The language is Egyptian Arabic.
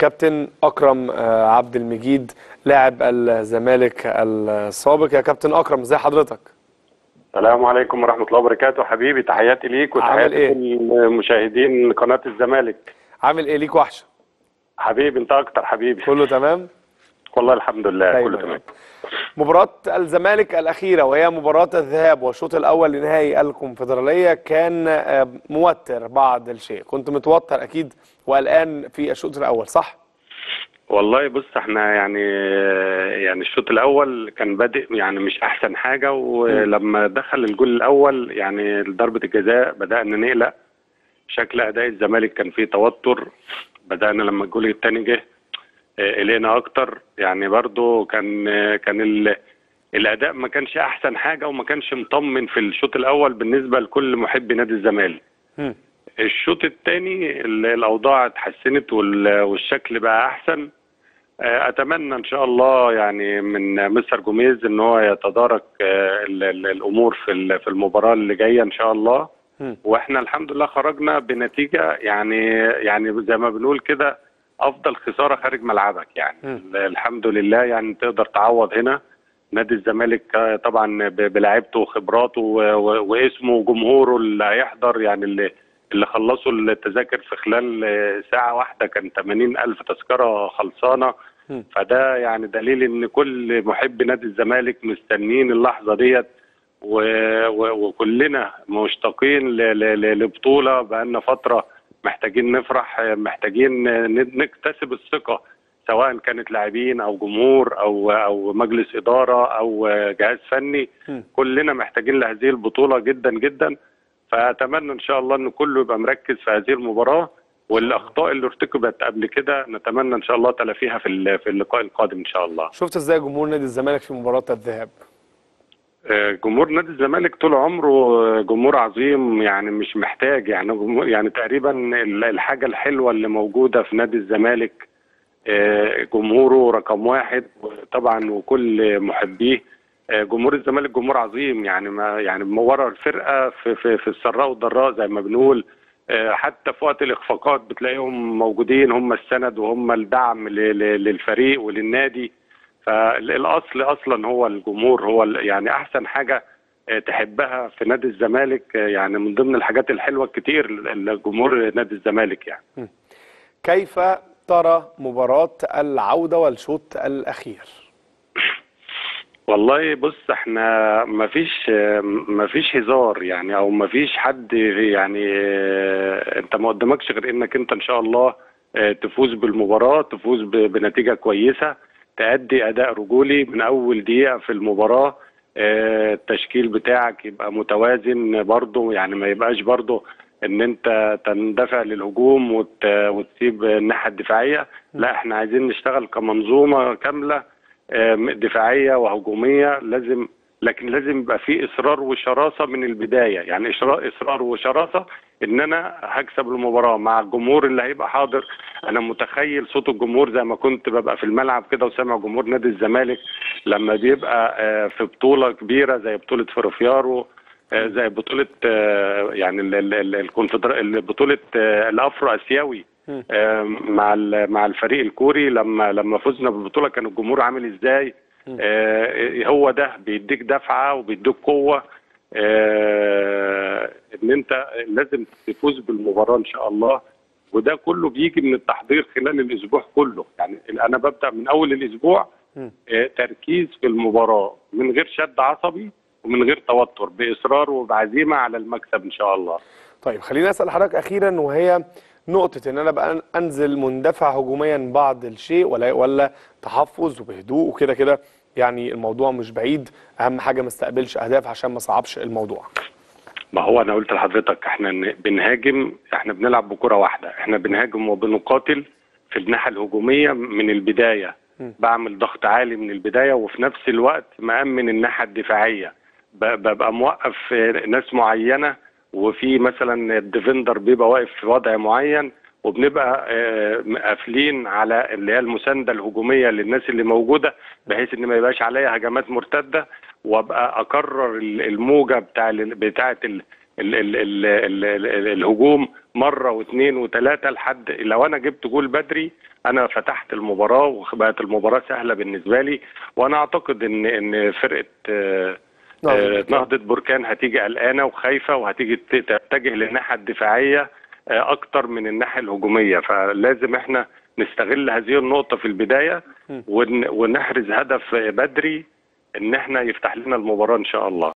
كابتن اكرم آه، عبد المجيد لاعب الزمالك السابق يا كابتن اكرم ازي حضرتك السلام عليكم ورحمة الله وبركاته حبيبي تحياتي ليك عامل وتحياتي إيه؟ لكل مشاهدين قناة الزمالك عامل ايه ليك وحشه حبيبي انت اكتر حبيبي كله تمام والله الحمد لله دايما كله يا تمام رب. مباراة الزمالك الأخيرة وهي مباراة الذهاب والشوط الأول لنهائي الكونفدرالية كان آه، موتر بعض الشيء كنت متوتر أكيد وقلقان في الشوط الأول صح؟ والله بص احنا يعني يعني الشوط الاول كان بادئ يعني مش احسن حاجة ولما دخل الجول الاول يعني ضربة الجزاء بدأنا نقلق شكل اداء الزمالك كان فيه توتر بدأنا لما الجول التاني جه اه، قلقنا اكتر يعني برضو كان كان ال الاداء ما كانش احسن حاجه وما كانش مطمن في الشوط الاول بالنسبه لكل محب نادي الزمالك مم. الشوط الثاني الاوضاع اتحسنت وال- والشكل بقى احسن آه، اتمنى ان شاء الله يعني من مستر جوميز ان هو يتدارك آه، ال- ال- الامور في ال- في المباراه اللي جايه ان شاء الله مم. واحنا الحمد لله خرجنا بنتيجه يعني يعني زي ما بنقول كده افضل خساره خارج ملعبك يعني مم. الحمد لله يعني تقدر تعوض هنا نادي الزمالك آه، طبعا ب- بلاعيبته وخبراته و- و- واسمه وجمهوره اللي هيحضر يعني اللي اللي خلصوا التذاكر في خلال آه، ساعة واحدة كان 80 ألف تذكرة خلصانة مم. فده يعني دليل إن كل محب نادي الزمالك مستنيين اللحظة ديت و... و... وكلنا مشتاقين ل... ل... ل- لبطولة بقالنا فترة محتاجين نفرح آه، محتاجين آه، ن- نكتسب الثقة سواء كانت لاعبين او جمهور او او مجلس اداره او آه، جهاز فني مم. كلنا محتاجين لهذه البطوله جدا جدا فاتمنى ان شاء الله ان كله يبقى مركز في هذه المباراه والاخطاء اللي ارتكبت قبل كده نتمنى ان شاء الله تلافيها في ال- في اللقاء القادم ان شاء الله شفت ازاي جمهور نادي الزمالك في مباراة الذهاب؟ آه، جمهور نادي الزمالك طول عمره آه، جمهور عظيم يعني مش محتاج يعني جمهور يعني تقريبا ال- الحاجه الحلوه اللي موجوده في نادي الزمالك آه، جمهوره رقم واحد طبعا وكل محبيه آه، جمهور الزمالك جمهور عظيم يعني ما يعني ورا الفرقه في في في السراء والضراء زي ما بنقول آه، حتى في وقت الاخفاقات بتلاقيهم موجودين هم السند وهم الدعم ل- ل- للفريق وللنادي فالاصل اصلا هو الجمهور هو ال- يعني احسن حاجه آه، تحبها في نادي الزمالك آه، يعني من ضمن الحاجات الحلوه الكتير لجمهور نادي الزمالك يعني كيف ترى مباراة العودة والشوط الأخير؟ والله بص احنا مفيش مفيش هزار يعني او مفيش حد يعني اه، انت ما قدامكش غير انك انت ان شاء الله اه، تفوز بالمباراة تفوز ب- بنتيجة كويسة تأدي أداء رجولي من أول دقيقة في المباراة اه، التشكيل بتاعك يبقى متوازن برضه يعني ما يبقاش برضه ان انت تندفع للهجوم وت... وتسيب الناحية الدفاعية لا احنا عايزين نشتغل كمنظومة كاملة آم، دفاعيه وهجوميه لازم لكن لازم يبقى في اصرار وشراسه من البدايه يعني اصرار اصرار وشراسه ان انا هكسب المباراه مع الجمهور اللي هيبقى حاضر انا متخيل صوت الجمهور زي ما كنت ببقى في الملعب كده وسامع جمهور نادي الزمالك لما بيبقى آه، في بطوله كبيره زي بطوله فرافيارو آه، زي بطوله آه، يعني ال- ال- ال- الكونفدرا ال- بطوله آه، الافرو اسيوي مم. آه، مع ال- مع الفريق الكوري لما لما فزنا بالبطوله كان الجمهور عامل ازاي مم. آه، هو ده بيديك دفعه وبيديك قوه آه، ان انت لازم تفوز بالمباراه ان شاء الله وده كله بيجي من التحضير خلال الاسبوع كله يعني انا ببدا من اول الاسبوع مم. آه، تركيز في المباراه من غير شد عصبي ومن غير توتر باصرار وبعزيمه على المكسب ان شاء الله طيب خليني اسال حضرتك اخيرا وهي نقطه ان انا بقى انزل مندفع هجوميا بعض الشيء ولا ولا تحفظ وبهدوء وكده كده يعني الموضوع مش بعيد اهم حاجه ما استقبلش اهداف عشان ما صعبش الموضوع ما هو انا قلت لحضرتك احنا ن- بنهاجم احنا بنلعب بكره واحده احنا بنهاجم وبنقاتل في الناحيه الهجوميه من البدايه م. بعمل ضغط عالي من البدايه وفي نفس الوقت مأمن الناحيه الدفاعيه ب- ببقى موقف آه، ناس معينه وفي مثلا الديفندر بيبقى واقف في وضع معين وبنبقى آه، قافلين على اللي هي المسانده الهجوميه للناس اللي موجوده بحيث ان ما يبقاش عليها هجمات مرتده وابقى اكرر ال- الموجه بتاع ال- بتاعه ال- ال ال ال ال ال ال الهجوم مره واثنين وثلاثه لحد لو انا جبت جول بدري انا فتحت المباراه وبقت المباراه سهله بالنسبه لي وانا اعتقد ان ان فرقه آه، نهضة آه، بركان. نهضه بركان هتيجي قلقانه وخايفه وهتيجي ت- تتجه للناحيه الدفاعيه آه، اكتر من الناحيه الهجوميه فلازم احنا نستغل هذه النقطه في البدايه ون- ونحرز هدف بدري ان احنا يفتح لنا المباراه ان شاء الله